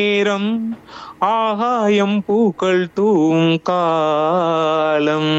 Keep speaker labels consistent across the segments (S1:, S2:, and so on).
S1: நேரம் ஆகாயம் பூக்கள் தூவும் காலம்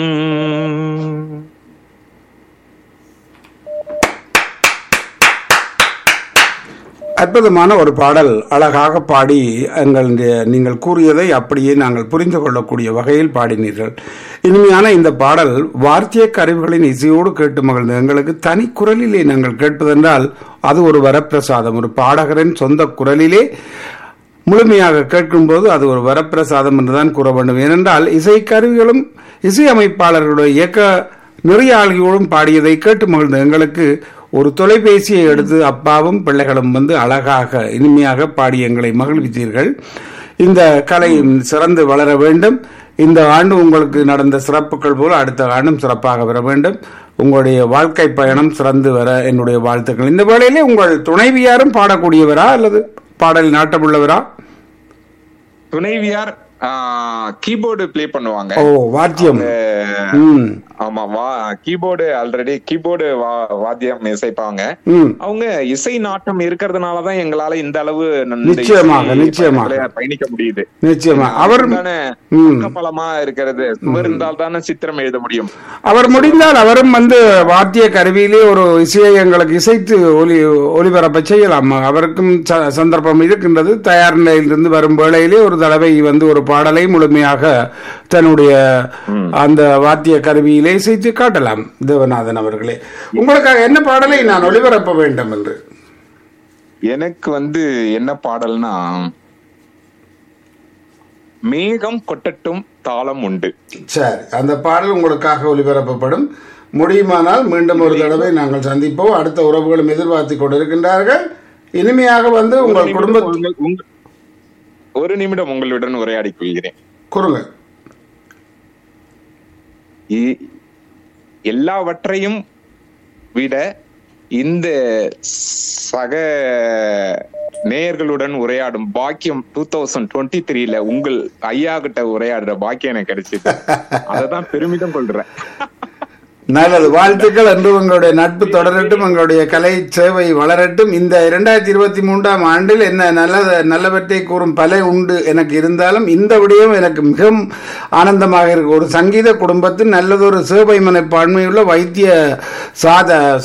S2: அற்புதமான ஒரு பாடல் அழகாக பாடி எங்களுடைய நீங்கள் கூறியதை அப்படியே நாங்கள் புரிந்து கொள்ளக்கூடிய வகையில் பாடினீர்கள் இனிமையான இந்த பாடல் வார்த்திய கருவிகளின் இசையோடு கேட்டு மகிழ்ந்த எங்களுக்கு தனி குரலிலே நாங்கள் கேட்பதென்றால் அது ஒரு வரப்பிரசாதம் ஒரு பாடகரின் சொந்த குரலிலே முழுமையாக கேட்கும்போது அது ஒரு வரப்பிரசாதம் என்றுதான் கூற வேண்டும் ஏனென்றால் இசைக்கருவிகளும் இசையமைப்பாளர்களுடைய இயக்க நெறியாளிகளும் பாடியதை கேட்டு மகிழ்ந்த எங்களுக்கு ஒரு தொலைபேசியை எடுத்து அப்பாவும் பிள்ளைகளும் வந்து அழகாக இனிமையாக பாடி எங்களை மகிழ்வித்தீர்கள் இந்த கலை சிறந்து வளர வேண்டும் இந்த ஆண்டு உங்களுக்கு நடந்த சிறப்புகள் போல அடுத்த ஆண்டும் சிறப்பாக வர வேண்டும் உங்களுடைய வாழ்க்கை பயணம் சிறந்து வர என்னுடைய வாழ்த்துக்கள் இந்த வேளையிலே உங்கள் துணைவியாரும் பாடக்கூடியவரா அல்லது பாடல் நாட்டமுள்ளவரா
S1: துணைவியார் கீபோர்டு ப்ளே பண்ணுவாங்க
S2: ஓ வாத்தியம்
S1: அவங்க-
S2: ம்
S1: ஆமா வா கீபோர்டு ஆல்ரெடி கீபோர்டு வாத்தியம் இசைப்பாங்க
S2: ம்
S1: அவங்க இசை நாட்டம் இருக்கிறதுனாலதான் எங்களால இந்த அளவு இந்த
S2: நிச்சயமாக,
S1: இசை
S2: நிச்சயமாக.
S1: பயணத்துல பயணிக்க முடியுது
S2: நிச்சயமா அவர்
S1: தானே
S2: ம்.
S1: பலமா இருக்கிறது சுவர் இருந்தால் தானே சித்திரம் எழுத முடியும்
S2: அவர் முடிந்தால் அவரும் வந்து வாத்திய கருவியிலே ஒரு இசையை எங்களுக்கு இசைத்து ஒலி ஒலிபரப்ப செய்யலாம் அவருக்கும் ச- சந்தர்ப்பம் இருக்கின்றது தயார் நிலையிலிருந்து வரும் வேளையிலே ஒரு தடவை வந்து ஒரு பாடலை முழுமையாக தன்னுடைய அந்த வாத்திய கருவியிலே இசைத்து காட்டலாம் தேவநாதன் அவர்களே உங்களுக்காக என்ன பாடலை நான் ஒளிபரப்ப வேண்டும் என்று
S1: எனக்கு வந்து என்ன பாடல்னா மேகம் கொட்டட்டும் தாளம் உண்டு
S2: சரி அந்த பாடல் உங்களுக்காக ஒலிபரப்பப்படும் முடியுமானால் மீண்டும் ஒரு தடவை நாங்கள் சந்திப்போம் அடுத்த உறவுகளும் எதிர்பார்த்து கொண்டிருக்கின்றார்கள் இனிமையாக வந்து உங்கள் குடும்ப
S1: உங்கள்- உங்கள்- ஒரு நிமிடம் உங்களுடன் உரையாடிக் கொள்கிறேன்
S2: குறுங்க
S1: இ- எல்லாவற்றையும் விட இந்த சக நேயர்களுடன் உரையாடும் பாக்கியம் டூ தௌசண்ட் டுவெண்ட்டி த்ரீல உங்கள் ஐயா கிட்ட உரையாடுற பாக்கியம் எனக்கு கிடைச்சது அததான் பெருமிதம் கொள்றேன்
S2: நல்லது வாழ்த்துக்கள் என்று உங்களுடைய நட்பு தொடரட்டும் உங்களுடைய கலை சேவை வளரட்டும் இந்த இரண்டாயிரத்தி இருபத்தி மூன்றாம் ஆண்டில் என்ன நல்ல நல்லவற்றை கூறும் பல உண்டு எனக்கு இருந்தாலும் இந்த விடயம் எனக்கு மிகவும் ஆனந்தமாக இருக்கு ஒரு சங்கீத குடும்பத்தில் நல்லதொரு சேவை மனப்பான்மையுள்ள வைத்திய சாத